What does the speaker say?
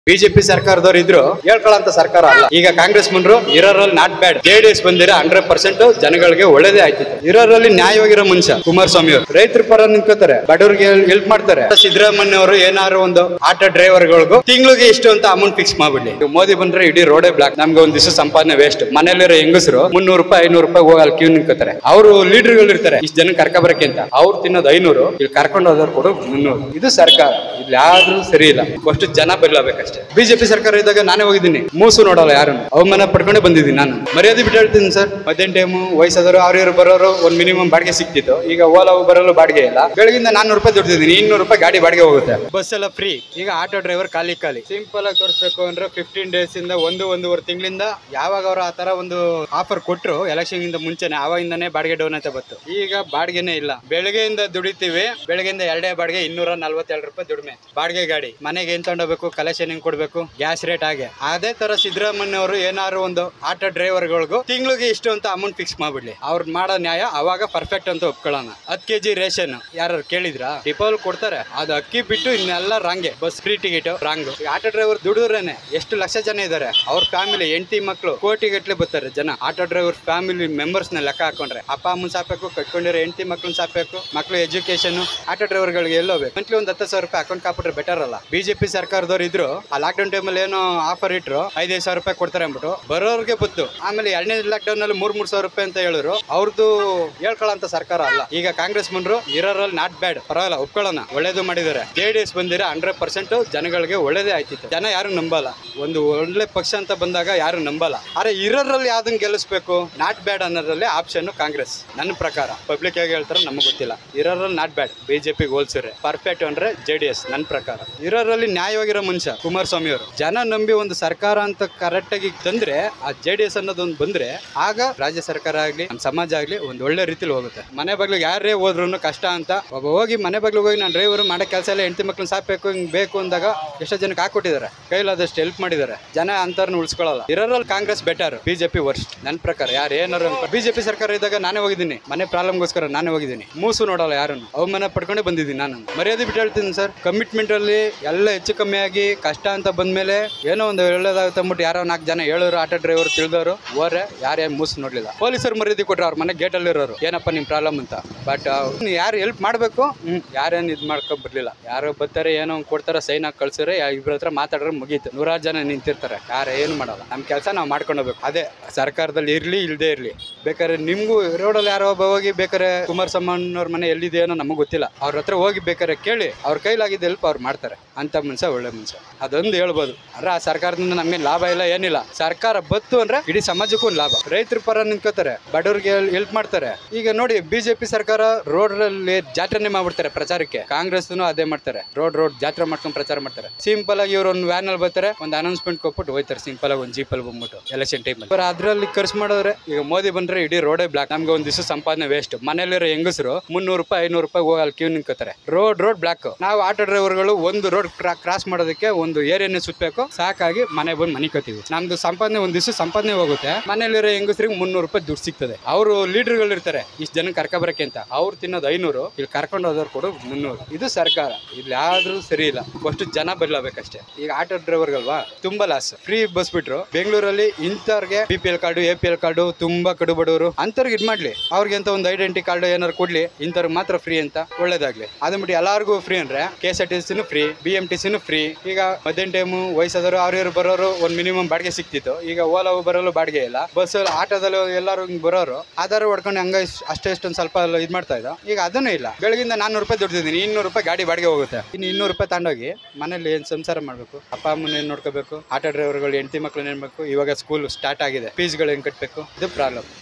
BJP ಸರ್ಕಾರದವ್ರು ಇದ್ರು ಹೇಳ್ಕೊಳ್ಳಂತ ಸರ್ಕಾರ ಅಲ್ಲ ಈಗ ಕಾಂಗ್ರೆಸ್ ಬಂದ್ರು ಇರೋರಲ್ಲಿ ನಾಟ್ ಬ್ಯಾಡ್ ಜೆಡಿಎಸ್ ಬಂದಿರ ಹಂಡ್ರೆಡ್ ಪರ್ಸೆಂಟ್ ಜನಗಳಿಗೆ ಒಳ್ಳೇದೇ ಆಯ್ತಿತ್ತು ಇರೋರಲ್ಲಿ ನ್ಯಾಯವಾಗಿರೋ ಮನುಷ್ಯ ಕುಮಾರಸ್ವಾಮಿ ಅವರು ರೈತರ ಪರ ನಿಂತ್ಕೋತಾರೆ ಬಡವರಿಗೆ ಹೆಲ್ಪ್ ಮಾಡ್ತಾರೆ ಸಿದ್ದರಾಮಯ್ಯ ಅವರು ಏನಾದ್ರು ಒಂದು ಆಟೋ ಡ್ರೈವರ್ಗಳಿಗೂ ತಿಂಗಳಿಗೆ ಇಷ್ಟು ಅಂತ ಅಮೌಂಟ್ ಫಿಕ್ಸ್ ಮಾಡ್ಬಿಡ್ಲಿ ಈಗ ಮೋದಿ ಬಂದ್ರೆ ಇಡೀ ರೋಡೇ ಬ್ಲಾಕ್ ನಮ್ಗೆ ಒಂದ್ ದಿವಸ ಸಂಪಾದನೆ ವೇಸ್ಟ್ ಮನೇಲಿರೋ ಹೆಂಗಸರು ಮುನ್ನೂರು ರೂಪಾಯಿ ಐನೂರು ರೂಪಾಯಿ ಹೋಗಿ ಅಲ್ಲಿ ಕ್ಯೂ ನಿಂತ್ಕೋತಾರೆ ಅವರು ಲೀಡರ್ಗಳು ಇರ್ತಾರೆ ಇಷ್ಟು ಜನ ಕರ್ಕೊಬರಕ್ಕೆ ಅಂತ ಅವ್ರು ತಿನ್ನೋದು ಐನೂರು ಇಲ್ಲಿ ಕರ್ಕೊಂಡು ಹೋದವ್ರು ಕೊಡು ಮುನ್ನೂರು ಇದು ಸರ್ಕಾರ ಇಲ್ಲಿ ಯಾವ್ದು ಸರಿ ಇಲ್ಲ ಅಷ್ಟು ಜನ ಬದಲಾಗಬೇಕಷ್ಟೇ ಬಿಜೆಪಿ ಸರ್ಕಾರ ಇದ್ದಾಗ ನಾನೇ ಹೋಗಿದ್ದೀನಿ ಮೂಸು ನೋಡಲ್ಲ ಯಾರು ಅವಮಾನ ಪಡ್ಕೊಂಡೇ ಬಂದಿದ್ದೀನಿ ನಾನು ಮರ್ಯಾದೆ ಬಿಟ್ಟು ಹೇಳ್ತೀನಿ ಸರ್ ಮಧ್ಯಾಹ್ನ ಟೈಮು ವಯಸ್ಸಾದವರು ಅವ್ರ ಇವ್ರು ಬರೋರು ಒಂದ್ ಮಿನಿಮಮ್ ಬಾಡಿಗೆ ಸಿಕ್ತಿತ್ತು ಈಗ ಓಲಾ ಬರಲು ಬಾಡಿಗೆ ಇಲ್ಲ ಬೆಳಗಿಂದ ನಾನ್ನೂರು ರೂಪಾಯಿ ದುಡ್ತಿದ್ದೀನಿ ಇನ್ನೂರು ರೂಪಾಯಿ ಗಾಡಿ ಬಾಡಿಗೆ ಹೋಗುತ್ತೆ ಬಸ್ ಎಲ್ಲ ಫ್ರೀ ಈಗ ಆಟೋ ಡ್ರೈವರ್ ಖಾಲಿ ಖಾಲಿ ಸಿಂಪಲ್ ಆಗಿ ತೋರಿಸ್ಬೇಕು ಅಂದ್ರೆ ಫಿಫ್ಟೀನ್ ಡೇಸ್ ಇಂದ ಒಂದು ಒಂದೂವರೆ ತಿಂಗಳಿಂದ ಯಾವಾಗ ಅವ್ರು ಆ ತರ ಒಂದು ಆಫರ್ ಕೊಟ್ರು ಎಲೆಕ್ಷನ್ ಇಂದ ಮುಂಚೆನೆ ಆವಾಗಿಂದಾನೇ ಬಾಡಿಗೆ ಡೌನ್ ಅಂತ ಬತ್ತು ಈಗ ಬಾಡಿಗೆನೇ ಇಲ್ಲ ಬೆಳಗ್ಗೆಯಿಂದ ದುಡಿತೀವಿ ಬೆಳಗ್ಗೆಯಿಂದ ಎರಡೇ ಬಾಡಿಗೆ ಇನ್ನೂರ ನಲ್ವತ್ತೆರಡು ರೂಪಾಯಿ ದುಡಿಮೆ ಬಾಡಿಗೆ ಗಾಡಿ ಮನೆಗೆ ಏನ್ ತಗೊಂಡೋಗ್ಬೇಕು ಕಲೆಕ್ಷನ್ ಹೆಂಗ್ ಕೊಡ್ಬೇಕು ಗ್ಯಾಸ್ ರೇಟ್ ಹಾಗೆ ಅದೇ ತರ ಸಿದ್ದರಾಮಯ್ಯ ಅವರು ಏನಾದ್ರು ಒಂದು ಆಟೋ ಡ್ರೈವರ್ಗಳಿಗೂ ತಿಂಗಳಿಗೆ ಇಷ್ಟು ಅಂತ ಅಮೌಂಟ್ ಫಿಕ್ಸ್ ಮಾಡ್ಬಿಡ್ಲಿ ಅವ್ರು ಮಾಡೋ ನ್ಯಾಯ ಅವಾಗ ಪರ್ಫೆಕ್ಟ್ ಅಂತ ಒಪ್ಕೊಳ್ಳೋಣ ಹತ್ತು ಕೆಜಿ ರೇಷನ್ ಯಾರು ಕೇಳಿದ್ರಾ ಡಿಪೋಲ್ ಕೊಡ್ತಾರೆ ಅದು ಅಕ್ಕಿ ಬಿಟ್ಟು ಇನ್ನೆಲ್ಲ ರಾಂಗೆ bus free ticket wrong auto driver ದುಡಿದ್ರೇನೆ ಎಷ್ಟು ಲಕ್ಷ ಜನ ಇದ್ದಾರೆ ಅವ್ರ ಫ್ಯಾಮಿಲಿ ಹೆಂಡತಿ ಮಕ್ಕಳು ಕೋಟಿ ಗಟ್ಲೆ ಬರ್ತಾರೆ ಜನ ಆಟೋ ಡ್ರೈವರ್ ಫ್ಯಾಮಿಲಿ ಮೆಂಬರ್ಸ್ ನ ಲೆಕ್ಕ ಹಾಕೊಂಡ್ರೆ ಅಪ್ಪ ಅಮ್ಮನ್ ಸಾಕ್ಬೇಕು ಕಟ್ಕೊಂಡಿರೋ ಹೆಂಡತಿ ಮಕ್ಳನ್ನ ಸಾಕ್ಬೇಕು ಮಕ್ಳು ಎಜುಕೇಶನ್ ಆಟೋ ಡ್ರೈವರ್ಗಳಿಗೆ ಎಲ್ಲೋಬೇಕು ಮಂತ್ಲಿ ಒಂದ್ ಹತ್ತು ಸಾವಿರ ರೂಪಾಯಿ ಅಕೌಂಟ್ ಕಾಪಿಟ್ರೆ ಬೆಟರ್ ಅಲ್ಲ ಬಿಜೆಪಿ ಸರ್ಕಾರದವ್ರು ಇದ್ರು ಆ ಲಾಕ್ಡೌನ್ ಟೈಮಲ್ಲಿ ಏನೋ ಆಫರ್ ಇಟ್ರು ಐದೈದು ಸಾವಿರ ರೂಪಾಯಿ ಕೊಡ್ತಾರೆ ಅಂದ್ಬಿಟ್ಟು ಬರೋರ್ಗೆ ಬತ್ತು ಆಮೇಲೆ ಎರಡನೇ ಲಾಕ್ಡೌನ್ ಅಲ್ಲಿ ಮೂರ್ ಮೂರ್ ಸಾವಿರ ರೂಪಾಯಿ ಅಂತ ಹೇಳಿದ್ರು ಅವ್ರದ್ದು ಹೇಳ್ಕೊಳ್ಳೋಂತ ಸರ್ಕಾರ ಅಲ್ಲ ಈಗ ಕಾಂಗ್ರೆಸ್ ಬಂದ್ರು ಇರೋರಲ್ಲಿ ನಾಟ್ ಬ್ಯಾಡ್ ಪರವಾಗಿಲ್ಲ ಒಪ್ಕೊಳ್ಳೋಣ ಒಳ್ಳೇದು ಮಾಡಿದ್ದಾರೆ ಜೆಡಿಎಸ್ ಬಂದಿರ ಹಂಡ್ರೆಡ್ ಪರ್ಸೆಂಟ್ ಜನಗಳಿಗೆ ಒಳ್ಳೇದೇ ಆಯ್ತಿತ್ತು ಜನ ಯಾರು ನಂಬಲ್ಲ ಒಂದು ಒಳ್ಳೆ ಪಕ್ಷ ಅಂತ ಬಂದಾಗ ಯಾರು ನಂಬಲ್ಲ ಆದ್ರೆ ಇರೋರಲ್ಲಿ ಯಾವ್ದನ್ನ ಗೆಲ್ಲಿಸ್ಬೇಕು ನಾಟ್ ಬ್ಯಾಡ್ ಅನ್ನೋದ್ರಲ್ಲಿ ಆಪ್ಷನ್ ಕಾಂಗ್ರೆಸ್ ನನ್ನ ಪ್ರಕಾರ ಪಬ್ಲಿಕ್ ಆಗಿ ಹೇಳ್ತಾರೆ ನಮಗೆ ಗೊತ್ತಿಲ್ಲ ಇರೋರಲ್ಲಿ ನಾಟ್ ಬ್ಯಾಡ್ ಬಿಜೆಪಿಗೆ ಹೋಲ್ಸಿದ್ರೆ ಪರ್ಫೆಕ್ಟ್ ಅಂದ್ರೆ ಜೆ ಡಿ ಎಸ್ ನನ್ನ ಪ್ರಕಾರ ಇರೋರಲ್ಲಿ ನ್ಯಾಯವಾಗಿರೋ ಮನುಷ್ಯ ಕುಮಾರಸ್ವಾಮಿ ಅವರು ಜನ ನಂಬಿ ಒಂದು ಸರ್ಕಾರ ಅಂತ ಕರೆಕ್ಟ್ ಆಗಿ ತಂದ್ರೆ ಆ ಜೆ ಡಿ ಎಸ್ ಅನ್ನೋದೊಂದು ಬಂದ್ರೆ ಆಗ ರಾಜ್ಯ ಸರ್ಕಾರ ಆಗ್ಲಿ ನಮ್ಮ ಸಮಾಜ ಆಗ್ಲಿ ಒಂದು ಒಳ್ಳೆ ರೀತಿಲಿ ಹೋಗುತ್ತೆ ಮನೆ ಬಾಗ್ಲಿಗೆ ಯಾರೇ ಹೋದ್ರು ಕಷ್ಟ ಅಂತ ಒಬ್ಬ ಹೋಗಿ ಮನೆ ಬಾಗ್ಲಿಗೆ ಹೋಗಿ ನಾನು ಡ್ರೈವರ್ ಮಾಡೋ ಕೆಲಸ ಎಲ್ಲ ಹೆಂಡತಿ ಮಕ್ಳನ್ನ ಸಾಕ್ಬೇಕು ಹಿಂಗ್ ಬೇಕು ಅಂದಾಗ ಎಷ್ಟೋ ಜನಕ್ಕೆ ಹಾಕೊಟ್ಟಿದ್ದಾರೆ ಕೈಲಾದಷ್ಟು ಹೆಲ್ಪ್ ಮಾಡಿದ್ದಾರೆ ಜನ ಅಂತರ್ನ ಉಳಿಸ್ಕೊಳ್ಳಲ್ಲ ಇರೋರಲ್ಲಿ ಕಾಂಗ್ರೆಸ್ ಬೆಟರ್ ಬಿಜೆಪಿ ವರ್ಷ ನನ್ನ ಪ್ರಕಾರ ಯಾರು ಏನಾರು ಬಿಜೆಪಿ ಸರ್ಕಾರ ಇದ್ದಾಗ ನಾನೇ ಹೋಗಿದ್ದೀನಿ ಮನೆ ಪ್ರಾಬ್ಲಮ್ಗೋಸ್ಕರ ನಾನೇ ಹೋಗಿದ್ದೀನಿ ಮೂಸು ನೋಡಲ್ಲ ಯಾರನ್ನು ಅವಮಾನ ಪಡ್ಕೊಂಡೇ ಬಂದಿದ್ದೀನಿ ನಾನು ಮರ್ಯಾದೆ ಬಿಟ್ಟು ಹೇಳ್ತೀನಿ ಸರ್ ಕಮಿಟ್ಮೆಂಟ್ ಅಲ್ಲಿ ಎಲ್ಲ ಹೆಚ್ಚು ಕಮ್ಮಿ ಆಗಿ ಕಷ್ಟ ಅಂತ ಬಂದ್ಮೇಲೆ ಏನೋ ಒಂದು ಒಳ್ಳೇದಾಗುತ್ತೆ ಅಂದ್ಬಿಟ್ಟು ಯಾರೋ ನಾಲ್ಕು ಜನ ಹೇಳೋರು ಆಟೋ ಡ್ರೈವರ್ ತಿಳಿದವರು ಹೋದ್ರೆ ಯಾರೇ ಮೂಸು ನೋಡ್ಲಿಲ್ಲ ಪೊಲೀಸರು ಮರ್ಯಾದೆ ಕೊಟ್ಟರು ಅವ್ರ ಮನೆ ಗೇಟಲ್ಲಿ ಇರೋರು ಏನಪ್ಪ ನಿಮ್ ಪ್ರಾಬ್ಲಮ್ ಅಂತ ಬಟ್ ಯಾರು ಹೆಲ್ಪ್ ಮಾಡಬೇಕು ಯಾರೇನು ಇದು ಮಾಡ್ಕೊಂಡ್ ಬರ್ಲಿಲ್ಲ ಯಾರೋ ಬರ್ತಾರೆ ಏನೋ ಒಂದ್ ಕೊಡ್ತಾರೆ ಸೈನ್ ಹಾಕಿ ಕಳ್ಸಿದ್ರೆ ಇಬ್ಬರ ಹತ್ರ ಮಾತಾಡ್ರೆ ಮುಗೀತು ನೂರಾರು ಜನ ನಿಂತಿರ್ತಾರೆ ಯಾರು ಏನು ಮಾಡಲ್ಲ ನಮ್ಮ ಕೆಲಸ ನಾವು ಮಾಡ್ಕೊಂಡು ಹೋಗ್ಬೇಕು ಅದೇ ಸರ್ಕಾರದಲ್ಲಿ ಇರ್ಲಿ ಇಲ್ದೇ ಇರ್ಲಿ ಬೇಕಾದ್ರೆ ನಿಮ್ಗೂ ರೋಡಲ್ಲಿ ಯಾರೋ ಒಬ್ಬ ಹೋಗಿ ಬೇಕಾದ್ರೆ ಕುಮಾರಸ್ವಾಮಣ್ಣವ್ರ ಮನೆ ಎಲ್ಲಿದೆ ಅನ್ನೋ ನಮಗೆ ಗೊತ್ತಿಲ್ಲ ಅವ್ರ ಹತ್ರ ಹೋಗಿ ಬೇಕಾದ್ರೆ ಕೇಳಿ ಅವ್ರ ಕೈಲಾಗಿದ್ದ ಹೆಲ್ಪ್ ಅವ್ರು ಮಾಡ್ತಾರೆ ಅಂತ ಮನುಷ್ಯ ಒಳ್ಳೆ ಮನುಷ್ಯ ಅದೊಂದು ಹೇಳ್ಬೋದು ಅಂದ್ರೆ ಆ ಸರ್ಕಾರದಿಂದ ನಮಗೆ ಲಾಭ ಇಲ್ಲ ಏನಿಲ್ಲ ಸರ್ಕಾರ ಬತ್ತು ಅಂದ್ರೆ ಇಡೀ ಸಮಾಜಕ್ಕೂ ಒಂದು ಲಾಭ ರೈತರ ಪರ ನಿಂತ್ಕೋತಾರೆ ಬಡವರಿಗೆ ಹೆಲ್ಪ್ ಮಾಡ್ತಾರೆ ಈಗ ನೋಡಿ ಬಿಜೆಪಿ ಸರ್ಕಾರ ರೋಡ್ ಅಲ್ಲಿ ಜಾತ್ರೆನೇ ಮಾಡ್ಬಿಡ್ತಾರೆ ಪ್ರಚಾರಕ್ಕೆ ಕಾಂಗ್ರೆಸ್ ಅದೇ ಮಾಡ್ತಾರೆ ರೋಡ್ ರೋಡ್ ಜಾತ್ರೆ ಮಾಡ್ಕೊಂಡು ಪ್ರಚಾರ ಮಾಡ್ತಾರೆ ಸಿಂಪಲ್ ಆಗಿ ಇವ್ರು ಒಂದು ವ್ಯಾನ್ ಅಲ್ಲಿ ಬರ್ತಾರೆ ಒಂದು ಅನೌನ್ಸ್ಮೆಂಟ್ ಕೊಟ್ಬಿಟ್ಟು ಹೋಯ್ತಾರೆ ಸಿಂಪಲ್ ಆಗಿ ಒಂದು ಜೀಪಲ್ಲಿ ಬಂದ್ಬಿಟ್ಟು ಎಲೆಕ್ಷನ್ ಟೈಮ್ ಅಲ್ಲಿ ಅದ್ರಲ್ಲಿ ಖರ್ಚು ಮಾಡೋದ್ರೆ ಈಗ ಮೋದಿ ಬಂದ್ರೆ ಇಡೀ ರೋಡೇ ಬ್ಲಾಕ್ ನಮ್ಗೆ ಒಂದು ದಿವಸ ಸಂಪಾದನೆ ವೇಸ್ಟ್ ಮನೇಲಿರೋ ಹೆಂಗಸರು ಮುನ್ನೂರು ರೂಪಾಯಿ ಐನೂರು ರೂಪಾಯಿ ಹೋಗಿ ಅಲ್ಲಿ ಕ್ಯೂ ನಿಂತ್ಕೋತಾರೆ ರೋಡ್ ರೋಡ್ ಬ್ಲಾಕ್ ನಾವು ಆಟೋ ಡ್ರೈವರ್ಗಳು ಒಂದು ರೋಡ್ ಕ್ರಾಸ್ ಮಾಡೋದಕ್ಕೆ ಒಂದು ಏರಿಯಾನೇ ಸುತ್ತಬೇಕು ಸಾಕಾಗಿ ಮನೆ ಬಂದು ಮನಿಕೋತೀವಿ ನಮ್ದು ಸಂಪಾದನೆ ಒಂದು ದಿವಸ ಸಂಪಾದನೆ ಹೋಗುತ್ತೆ ಮನೇಲಿರೋ ಹೆಂಗಸರಿಗೆ ಮುನ್ನೂರು ರೂಪಾಯಿ ದುಡ್ಡು ಸಿಗ್ತದೆ ಅವರು ಲೀಡರ್ಗಳು ಇರ್ತಾರೆ ಇಷ್ಟು ಜನ ಕರ್ಕೊಬರಕ್ಕೆ ಅಂತ ಅವ್ರು ತಿನ್ನೋದು ಐನೂರು ಇಲ್ಲಿ ಕರ್ಕೊಂಡು ಹೋದವ್ರು ಕೊಡು ಮುನ್ನೂರು ಇದು ಸರ್ಕಾರ ಇಲ್ಲಿ ಯಾವ್ದು ಸರಿ ಇಲ್ಲ ಅಷ್ಟು ಜನ ಬದಲಾಗಬೇಕಷ್ಟೇ ಈಗ ಆಟೋ ಡ್ರೈವರ್ಗಲ್ವಾ ತುಂಬಾ ಲಾಸ್ ಫ್ರೀ ಬಸ್ ಬಿಟ್ರು ಬೆಂಗಳೂರಲ್ಲಿ ಇಂಥವ್ರಿಗೆ B P L card A P L card ತುಂಬಾ ಕಡು ಬಡವರು ಅಂಥವ್ರಿಗೆ ಇದು ಮಾಡ್ಲಿ ಅವ್ರಿಗೆ ಅಂತ ಒಂದು ಐಡೆಂಟಿ ಕಾರ್ಡ್ ಏನಾರು ಕೊಡ್ಲಿ ಇಂಥವ್ರಿಗೆ ಮಾತ್ರ ಫ್ರೀ ಅಂತ ಒಳ್ಳೇದಾಗ್ಲಿ ಅದನ್ನ ಬಿಟ್ಟು ಎಲ್ಲಾರ್ಗು ಫ್ರೀ ಅಂದ್ರೆ ಕೆ ಎಸ್ ಆರ್ ಟಿ ಸಿನು ಫ್ರೀ ಬಿ ಎಂ ಟಿ ಸಿನು ಫ್ರೀ ಈಗ ಮಧ್ಯಾಹ್ನ ಟೈಮು ವಯಸ್ಸಾದವರು ಅವ್ರ ಇವ್ರು ಬರೋರು ಒಂದು ಮಿನಿಮಮ್ ಬಾಡಿಗೆ ಸಿಕ್ತಿತ್ತು ಈಗ ಓಲಾ ಬರಲು ಬಾಡಿಗೆ ಇಲ್ಲ ಬಸ್ ಆಟೋದಲ್ಲಿ ಎಲ್ಲರೂ ಹಿಂಗ್ ಬರೋರು ಆಧಾರ ಹೊಡ್ಕೊಂಡು ಹಂಗ ಇಷ್ಟ್- ಅಷ್ಟೇ ಇಷ್ಟೊಂದು ಸ್ವಲ್ಪ ಇದು ಮಾಡ್ತಾ ಇದ್ದ ಈಗ ಅದನ್ನೂ ಇಲ್ಲ ಬೆಳಗಿಂದ ನಾನ್ನೂರು ರೂಪಾಯಿ ದುಡ್ದಿದ್ದೀನಿ ಇನ್ನೂರು ರೂಪಾಯಿ ಗಾಡಿ ಬಾಡಿಗೆ ಹೋಗುತ್ತೆ ಇನ್ನು ಇನ್ನೂರು ರೂಪಾಯಿ ತಗೊಂಡೋಗಿ ಮನೇಲಿ ಏನು ಸಂಸಾರ ಮಾಡಬೇಕು ಅಪ್ಪ ಅಮ್ಮನ ಏನು ನೋಡ್ಕೋಬೇಕು ಆಟೋ ಡ್ರೈವರ್ಗಳು ಹೆಂಡತಿ ಮಕ್ಳನ್ನ ಏನ್ಬೇಕು ಇವಾಗ ಸ್ಕೂಲ್ ಸ್ಟಾರ್ಟ್ ಆಗಿದೆ ಫೀಸ್ಗಳು ಹೆಂಗ್ ಕಟ್ಟಬೇಕು ಇದು ಪ್ರಾಬ್ಲಮ್